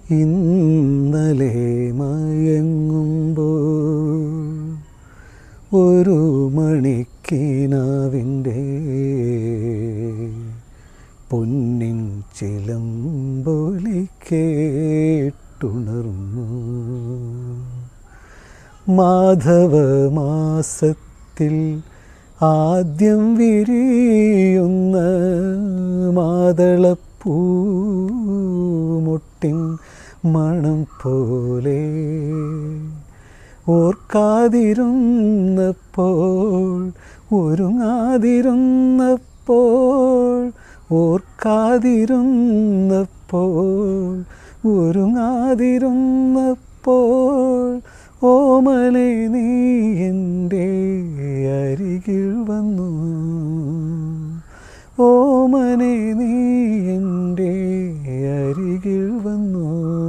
ഇന്നലെ മയങ്ങുമ്പോൾ ഒരു മണിക്കിനാവിൻ്റെ പൊന്നിൻ ചിലമ്പൊലി കേട്ടുണർന്നു മാധവമാസത്തിൽ ആദ്യം വിരിയുന്ന മാതളപ്പൂമുട്ടിൻ മണം പോലെ ഓർക്കാതിരുന്നപ്പോൾ ഒരുങ്ങാതിരുന്നപ്പോൾ ഓർക്കാതിരുന്നപ്പോൾ ഒരുങ്ങാതിരുന്നപ്പോൾ ഓമലെ നീ എൻ്റെ അരികിൽ വന്നു ഓമനെ നീ എൻ്റെ അരികിൽ വന്നു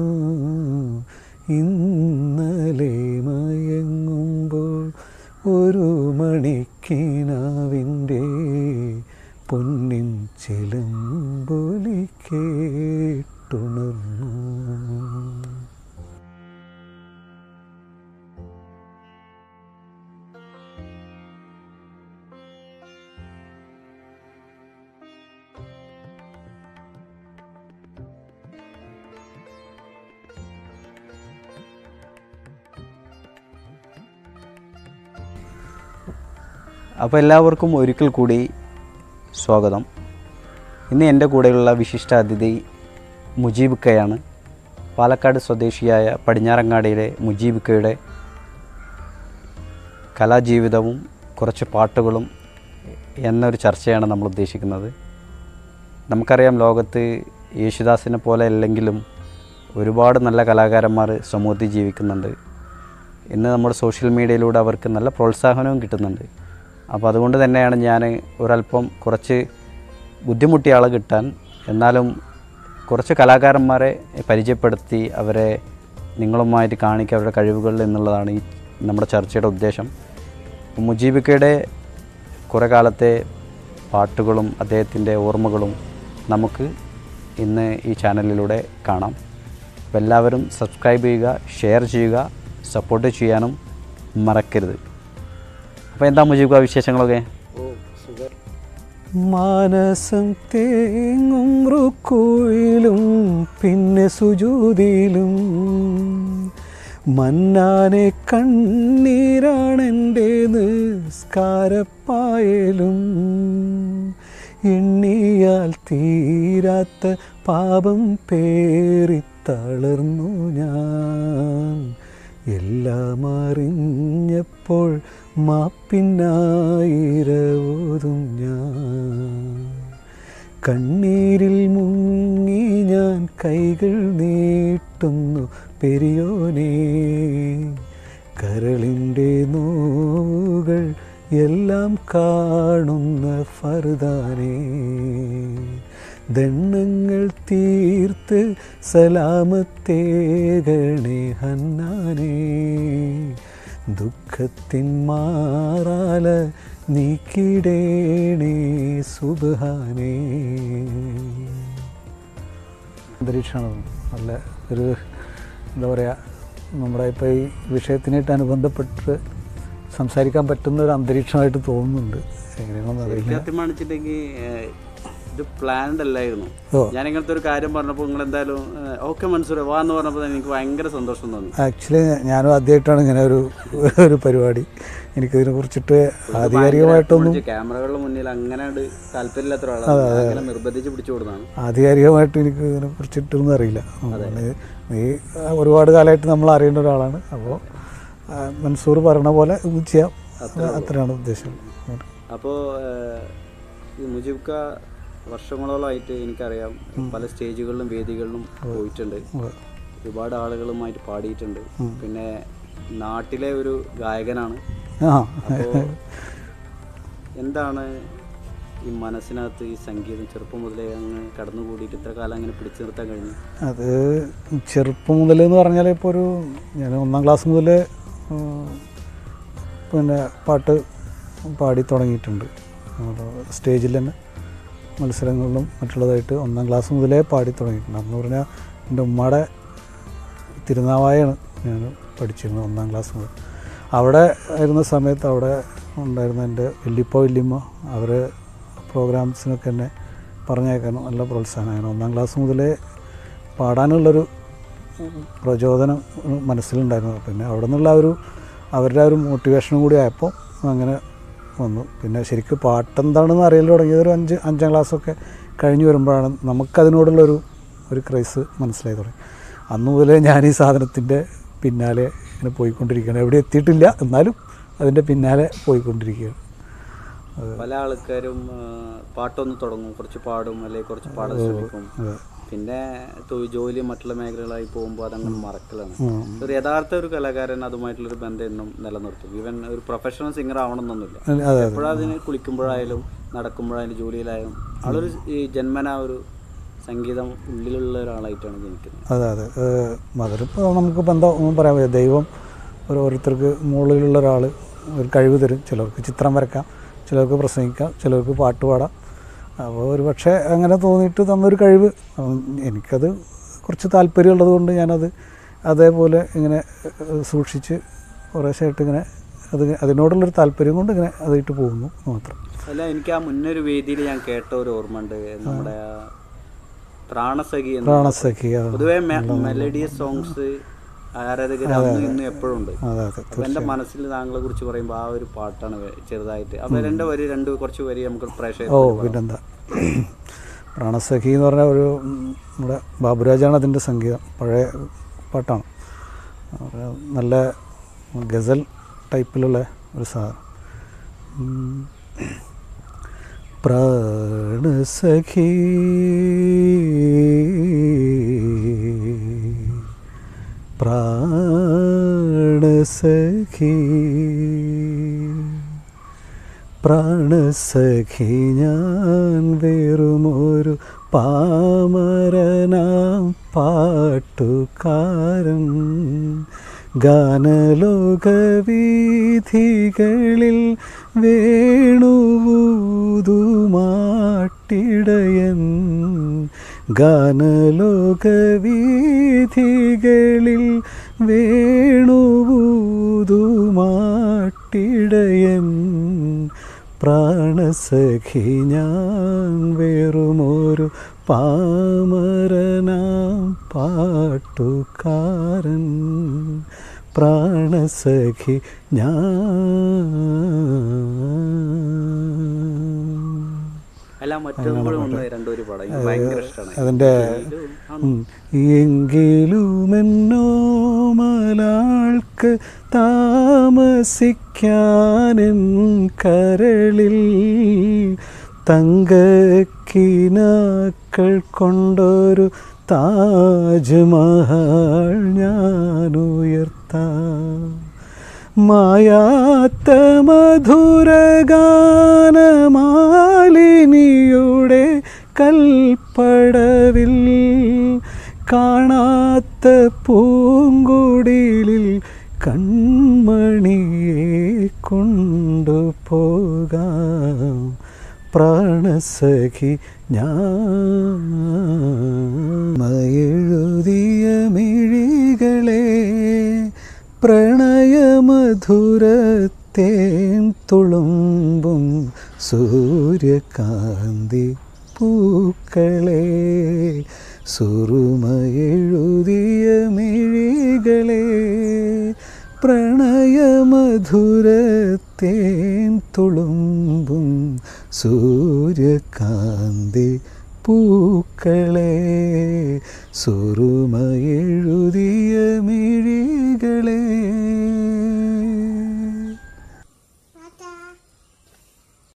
ഇന്നലെ മയങ്ങുമ്പോൾ ഒരു മണിക്കിനാവിൻ്റെ പൊന്നിൻ ചിലമ്പൊലി കേട്ടുണർന്നു അപ്പോൾ എല്ലാവർക്കും ഒരിക്കൽ കൂടി സ്വാഗതം ഇന്ന് എൻ്റെ കൂടെയുള്ള വിശിഷ്ട അതിഥി മുജീബ് കയാണ് പാലക്കാട് സ്വദേശിയായ പടിഞ്ഞാറങ്ങാടിയിലെ മുജീബ് കയുടെ കലാജീവിതവും കുറച്ച് പാട്ടുകളും എന്നൊരു ചർച്ചയാണ് നമ്മൾ ഉദ്ദേശിക്കുന്നത് നമുക്കറിയാം ലോകത്ത് യേശുദാസിനെ പോലെ അല്ലെങ്കിലും ഒരുപാട് നല്ല കലാകാരന്മാർ സമൂഹത്തിൽ ജീവിക്കുന്നുണ്ട് ഇന്ന് നമ്മുടെ സോഷ്യൽ മീഡിയയിലൂടെ അവർക്ക് നല്ല പ്രോത്സാഹനവും കിട്ടുന്നുണ്ട് അപ്പോൾ അതുകൊണ്ട് തന്നെയാണ് ഞാൻ ഒരല്പം കുറച്ച് ബുദ്ധിമുട്ടിയ ആളെ കിട്ടാൻ എന്നാലും കുറച്ച് കലാകാരന്മാരെ പരിചയപ്പെടുത്തി അവരെ നിങ്ങളുമായിട്ട് കാണിക്കുക അവരുടെ കഴിവുകൾ എന്നുള്ളതാണ് ഈ നമ്മുടെ ചർച്ചയുടെ ഉദ്ദേശം മുജീബിക്കയുടെ കുറേ കാലത്തെ പാട്ടുകളും അദ്ദേഹത്തിൻ്റെ ഓർമ്മകളും നമുക്ക് ഇന്ന് ഈ ചാനലിലൂടെ കാണാം അപ്പോൾ എല്ലാവരും സബ്സ്ക്രൈബ് ചെയ്യുക ഷെയർ ചെയ്യുക സപ്പോർട്ട് ചെയ്യാനും മറക്കരുത് അപ്പോൾ എന്താ മുജീബ് വിശേഷങ്ങളൊക്കെ മാനസം തേങ്ങും റുക്കുയിലും പിന്നെ സുജൂതിയിലും മന്നാനെ കണ്ണീരാണെൻ്റെ നിസ്കാരപ്പായലും എണ്ണിയാൽ തീരാത്ത പാപം പേറിത്തളർന്നു ഞാൻ എല്ലാം അറിഞ്ഞപ്പോൾ മാപ്പിനായിരവോതും ഞാൻ കണ്ണീരിൽ മുങ്ങി ഞാൻ കൈകൾ നീട്ടുന്നു പെരിയോനേ കരളിൻ്റെ നോവുകൾ എല്ലാം കാണുന്ന ഫർദാനേ ദണ്ണങ്ങൾ തീർത്ത് സലാമത്തേകണേ ഹന്നാനേ ദുഃഖത്തിൻ മാറാല നീക്കിടേണേ സുബാനേ അന്തരീക്ഷമാണ് നല്ല ഒരു എന്താ പറയുക നമ്മുടെ ഇപ്പോൾ ഈ വിഷയത്തിനായിട്ട് അനുബന്ധപ്പെട്ട് സംസാരിക്കാൻ പറ്റുന്ന ഒരു അന്തരീക്ഷമായിട്ട് തോന്നുന്നുണ്ട് എങ്ങനെയാണെന്ന് അറിയില്ല സത്യം കാണിച്ചിട്ടുണ്ടെങ്കിൽ ഇത് പ്ലാൻഡ് അല്ലായിരുന്നു ഓ. ഞാൻ ഇങ്ങനത്തെ ഒരു കാര്യം പറഞ്ഞപ്പോൾ നിങ്ങൾ എന്തായാലും ഓക്കെ മൻസൂർ വാ എന്ന് പറഞ്ഞപ്പോൾ തന്നെ എനിക്ക് ഭയങ്കര സന്തോഷം തോന്നി ആക്ച്വലി ഞാനും ആദ്യമായിട്ടാണ് ഇങ്ങനെ ഒരു ഒരു പരിപാടി എനിക്കിതിനെ കുറിച്ചിട്ട് ആധികാരികമായിട്ടൊന്നും ക്യാമറകളുടെ മുന്നിൽ അങ്ങനെ ഒരു താല്പര്യമില്ലാത്ത ഒരാളാണ് ഞാൻ അങ്ങനെ നിർബന്ധിച്ച് പിടിച്ചു കൊടുത്താണ് ആധികാരികമായിട്ട് എനിക്ക് ഇതിനെ കുറിച്ചിട്ടൊന്നും അറിയില്ല അതുകൊണ്ട് നീ ഒരുപാട് കാലമായിട്ട് നമ്മൾ അറിയേണ്ട ഒരാളാണ് അപ്പോൾ മൻസൂർ പറയണ പോലെ ഇത് ചെയ്യാം അത്രയാണ് ഉദ്ദേശം അപ്പോൾ ഈ മുജിബ്ക വർഷങ്ങളോളമായിട്ട് എനിക്കറിയാം പല സ്റ്റേജുകളിലും വേദികളിലും പോയിട്ടുണ്ട് ഒരുപാട് ആളുകളുമായിട്ട് പാടിയിട്ടുണ്ട് പിന്നെ നാട്ടിലെ ഒരു ഗായകനാണ് ആ അപ്പോൾ എന്താണ് ഈ മനസ്സിനകത്ത് ഈ സംഗീതം ചെറുപ്പം മുതലേ അങ്ങ് കടന്നുകൂടിയിട്ട് ഇത്ര കാലം അങ്ങനെ പിടിച്ചു നിർത്താൻ കഴിഞ്ഞു അത് ചെറുപ്പം മുതൽ എന്ന് പറഞ്ഞാൽ ഇപ്പോൾ ഒരു ഞാൻ ഒന്നാം ക്ലാസ് മുതൽ പിന്നെ പാട്ട് പാടി തുടങ്ങിയിട്ടുണ്ട് നമ്മുടെ സ്റ്റേജിൽ തന്നെ മത്സരങ്ങളിലും മറ്റുള്ളതായിട്ട് ഒന്നാം ക്ലാസ് മുതലേ പാടി തുടങ്ങിയിട്ടുണ്ട് അന്ന് പറഞ്ഞാൽ എൻ്റെ ഉമ്മയുടെ തിരുനാവായാണ് ഞാൻ പഠിച്ചിരുന്നത് ഒന്നാം ക്ലാസ് മുതൽ അവിടെ ആയിരുന്ന സമയത്ത് അവിടെ ഉണ്ടായിരുന്ന എൻ്റെ വല്യപ്പ വല്യമ്മ അവർ പ്രോഗ്രാംസിനൊക്കെ എന്നെ പറഞ്ഞേക്കാനും നല്ല പ്രോത്സാഹനമാണ് ഒന്നാം ക്ലാസ് മുതലേ പാടാനുള്ളൊരു പ്രചോദനം മനസ്സിലുണ്ടായിരുന്നു പിന്നെ അവിടെ നിന്നുള്ള ആ ഒരു അവരുടെ ആ ഒരു മോട്ടിവേഷനും കൂടി ആയപ്പോൾ അങ്ങനെ വന്നു പിന്നെ ശരിക്കും പാട്ടെന്താണെന്ന് അറിയാൻ തുടങ്ങിയത് ഒരു അഞ്ച് അഞ്ചാം ക്ലാസ്സൊക്കെ കഴിഞ്ഞ് വരുമ്പോഴാണ് നമുക്കതിനോടുള്ളൊരു ഒരു ക്രൈസ് മനസ്സിലായി തുടങ്ങി അന്ന് മുതലേ ഞാൻ ഈ സാധനത്തിൻ്റെ പിന്നാലെ ഇങ്ങനെ പോയിക്കൊണ്ടിരിക്കുകയാണ് എവിടെ എത്തിയിട്ടില്ല എന്നാലും അതിൻ്റെ പിന്നാലെ പോയിക്കൊണ്ടിരിക്കുകയാണ് പല ആൾക്കാരും ആ, പാട്ടൊന്ന് തുടങ്ങും കുറച്ച് പാടും അല്ലെങ്കിൽ കുറച്ച് പാടാൻ ശ്രമിക്കും അതെ. പിന്നെ തൊഴിൽ ജോലി മറ്റുള്ള മേഖലകളായി പോകുമ്പോൾ അതങ്ങനെ മറക്കലാണ് ഉം. ഒരു യഥാർത്ഥ ഒരു കലാകാരൻ അതുമായിട്ടുള്ളൊരു ബന്ധം എന്നും നിലനിർത്തും ഈവൻ ഒരു പ്രൊഫഷണൽ സിംഗർ ആവണമെന്നൊന്നുമില്ല അതെ അതെ എപ്പോഴും അതിന് കുളിക്കുമ്പോഴായാലും നടക്കുമ്പോഴായാലും ജോലിയിലായാലും ആളൊരു ഈ ജന്മന ഒരു സംഗീതം ഉള്ളിലുള്ള ഒരാളായിട്ടാണ് ജനിക്കുന്നത് അതെ അതെ അതിലിപ്പോൾ നമുക്കിപ്പോൾ എന്താ ഒന്നും പറയാൻ പറ്റില്ല ദൈവം ഒരു ഓരോരുത്തർക്ക് മുകളിലുള്ള ഒരാൾ ഒരു കഴിവ് തരും ചിലർക്ക് ചിത്രം വരക്കാം ചിലർക്ക് പ്രസംഗിക്കാം ചിലർക്ക് പാട്ട് പാടാം അപ്പോൾ ഒരു പക്ഷേ അങ്ങനെ തോന്നിയിട്ട് തന്നൊരു കഴിവ് അപ്പം എനിക്കത് കുറച്ച് താല്പര്യമുള്ളത് കൊണ്ട് ഞാനത് അതേപോലെ ഇങ്ങനെ ഏഹ്, സൂക്ഷിച്ച് കുറേശ്ശായിട്ട് ഇങ്ങനെ അത് അതിനോടുള്ളൊരു താല്പര്യം കൊണ്ട് ഇങ്ങനെ അതിട്ട് പോകുന്നു എന്ന് മാത്രം അല്ല എനിക്ക് ആ മുന്നൊരു വേദിയിൽ ഞാൻ കേട്ട ഒരു ഓർമ്മ ഉണ്ട് നമ്മുടെ ആ പ്രാണസഖി എന്ന് പ്രാണസഖി അത് പൊതുവെ മെലഡിയസ് സോങ്സ് ആരാധകർ അന്ന് ഇന്നും എപ്പോഴും ഉണ്ട് അതെ അതെ അപ്പൊ എന്റെ മനസ്സിൽ താങ്കളെ കുറിച്ച് പറയുമ്പോൾ ആ ഒരു പാട്ടാണ് വേ- ചെറുതായിട്ട് അപ്പൊ രണ്ട് വരി രണ്ട് കുറച്ച് വരി നമുക്ക് പ്രേക്ഷകർ ഓ പിന്നെന്താ പ്രാണസഖി എന്ന് പറഞ്ഞ ഒരു ഉം, നമ്മുടെ ബാബുരാജാണ് അതിൻ്റെ സംഗീതം പഴയ പാട്ടാണ് ഒരു നല്ല ഗസൽ ടൈപ്പിലുള്ള ഒരു സാധനം ഉം. പ്രാണസഖി പ്രാണസഖി പ്രാണസഖി ഞാൻ വെറുമൊരു പാമരനാം പാട്ടുകാരൻ ഗാനലോകവീഥികളിൽ വേണുവൂതുമാട്ടിടയൻ ഗാനലോകവീഥികളിൽ വേണുവൂതുമാട്ടിടയൻ പ്രാണസഖി ഞാൻ വെറുമൊരു പാമരനാം പാട്ടുകാരൻ പ്രാണസഖി ഞാൻ അല്ല മറ്റൊന്നും ഒന്ന് രണ്ടുപേര് പാടാം എനിക്ക് ഭയങ്കര ഇഷ്ടമാണ് അതിൻ്റെ എങ്കിലുമെന്നോ മലാൾക്ക് താമസിക്കാനെൻ കരളിൽ തങ്കക്കിനാക്കൾ കൊണ്ടൊരു താജ്മഹൽ ഞാൻ ഉയർത്താം മായാത്ത മധുരഗാനമാലിനിയുടെ കൽപ്പടവിൽ കാണാത്ത പൂങ്കുടിലിൽ കൺമണിയെ കൊണ്ടുപോകാം പ്രാണസഖി ഞാൻ എഴുതിയ മിഴികളെ പ്രണയമധുരത്തേൻ തുളുമ്പും സൂര്യകാന്തി പൂക്കളെ സുറുമയെഴുതിയ മിഴികളെ പ്രണയമധുരത്തേൻ തുളുമ്പും സൂര്യകാന്തി പൂക്കളെ സുറുമയെഴുതിയ